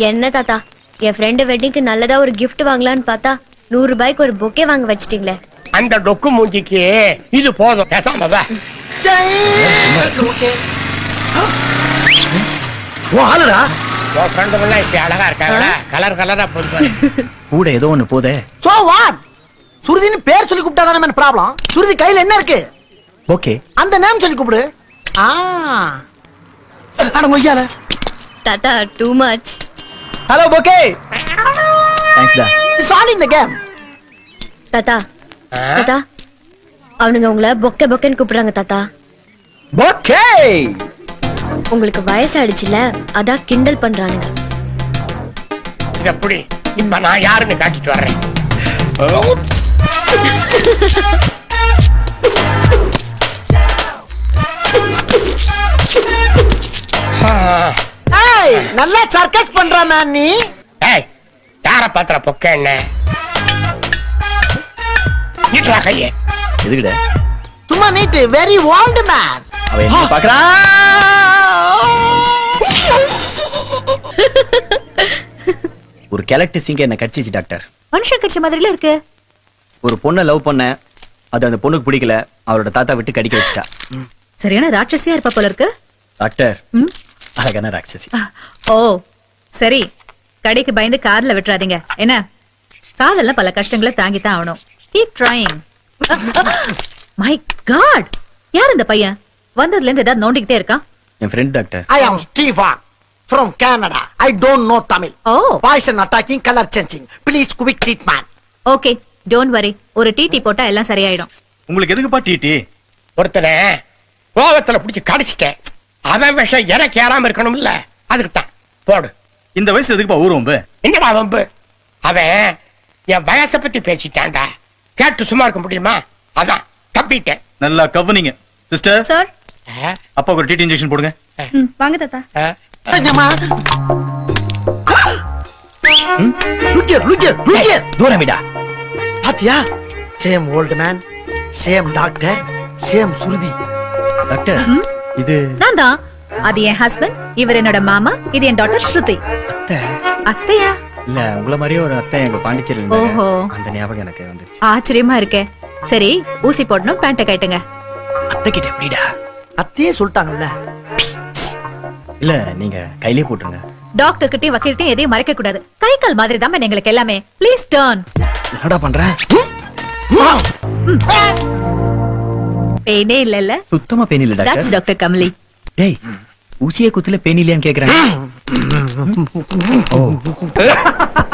என்ன தாத்தா என் ஃப்ரெண்டு வெட்டிங்க்கு நல்லதா ஒரு gift வாங்கலாம்னு பார்த்தா நூறு ரூபாய்க்கு ஒரு பொக்கே வாங்க வச்சிட்டீங்களே அந்த டொக்கு மூஞ்சிக்கு இது போதும் பேசாம வா உன் ஆளுடா உன் ஃப்ரெண்டுங்கெல்லாம் இப்படி அழகா இருக்காங்களா கலர் கலரா போட்டு கூட ஏதோ ஒண்ணு போதே சோ வாட் சுருதின்னு பேர் சொல்லி கூப்பிட்டா தானே ப்ராப்ளம் சுருதி கையில என்ன இருக்கு ஓகே அந்த நேம் சொல்லி கூப்பிடு ஆ அட கொய்யால தாத்தா too much hello okay thanks டா it's all in the game தாத்தா தாத்தா அவனுங்க உங்களை பொக்கே பொக்கேன்னு கூப்பிடுறாங்க தாத்தா ஓகே உங்களுக்கு வயசாயிடுச்சுல அதான் கிண்டல் பண்றானுங்க இது எப்படி இப்ப நான் யாருன்னு காட்டிட்டு வர்றேன் ஏய் நல்லா சர்க்கஸ் பண்ற மேன் நீ ஏய் யார பாத்திர பொக்க என்ன நீட்டா கையே எதுக்குடா சும்மா நீட்டு வெரி ஓல்டு மேன் அவ என்ன பாக்குறா ஒரு கெலக்ட் சிங்க என்ன கடிச்சிச்சு டாக்டர் மனுஷன் கடிச்ச மாதிரில இருக்கு ஒரு பொண்ணை லவ் பண்ண அது அந்த பொண்ணுக்கு பிடிக்கல அவரோட தாத்தா விட்டு கடிக்க வச்சுட்டா சரியான ராட்சசியா இருப்பா போல இருக்கு டாக்டர் ம்? அழகான ராட்சசி ஓ சரி கடைக்கு பயந்து கார்ல விட்டுறாதீங்க என்ன காதெல்லாம் பல கஷ்டங்களை தாங்கித்தான் ஆகணும் கீப் ட்ரைங் மை காட் யார் இந்த பையன் வந்ததுல இருந்து ஏதாவது நோண்டிக்கிட்டே இருக்கான் என் friend doctor I am Stefa from Canada I don't know Tamil oh poison attacking colour changing please quick treatment okay don't worry ஒரு டிடி போட்டா எல்லாம் சரியாயிடும் உங்களுக்கு எதுக்குப்பா டிடி ஒருத்தனை கோவத்துல புடிச்சு கடிச்சிட்டேன் அவன் விஷம் எனக்கு ஏறாம இருக்கணும்ல அதுக்கு தான் போடு இந்த வயசுல எதுக்குப்பா ஊர்வம்பு என்னடா வம்பு அவன் என் வயசை பத்தி பேசிட்டான்டா கேட்டு சும்மா இருக்க முடியுமா அதான் தப்பிட்டேன் நல்லா கவனிங்க சிஸ்டர் சார் ஆ, அப்பாவுக்கு ஒரு டிடி இன்ஜெக்ஷன் போடுங்க வாங்க தாத்தா ஆ. என்னம்மா look here look here look here தூரம் விடா பாத்தியா same old man same doctor same Shruti doctor இது நான் தான் அது என் ஹஸ்பண்ட் இவர் என்னோட மாமா இது என் டாட்டர் ஸ்ருதி அத்தை. அத்தையா இல்ல உங்கள மாதிரியே ஒரு அத்தை எங்க பாண்டிச்சேரியில் ஓஹோ. இருந்தாங்க அந்த ஞாபகம் எனக்கு வந்துருச்சு ஆச்சரியமா இருக்கே சரி ஊசி போடணும் பேண்ட்டை கட்டுங்க அத்தை கிட்ட எப்படிடா அத்தையே சொல்லிட்டாங்கல்ல இல்ல நீங்க கையிலே போட்டுருங்க டாக்டர் கிட்டயும் வக்கீல்கிட்டயும் எதையும் மறைக்க கூடாது கை கால் மாதிரி தான் எங்களுக்கு எல்லாமே ப்ளீஸ் டர்ன் என்னடா பண்ற பெயினே இல்லல்ல சுத்தமா பெயின் இல்ல தட்ஸ் டாக்டர் டாக்டர் கமலி டேய் ஊசியே குத்துல பெயின் இல்லையான்னு கேக்குறேன் ஓ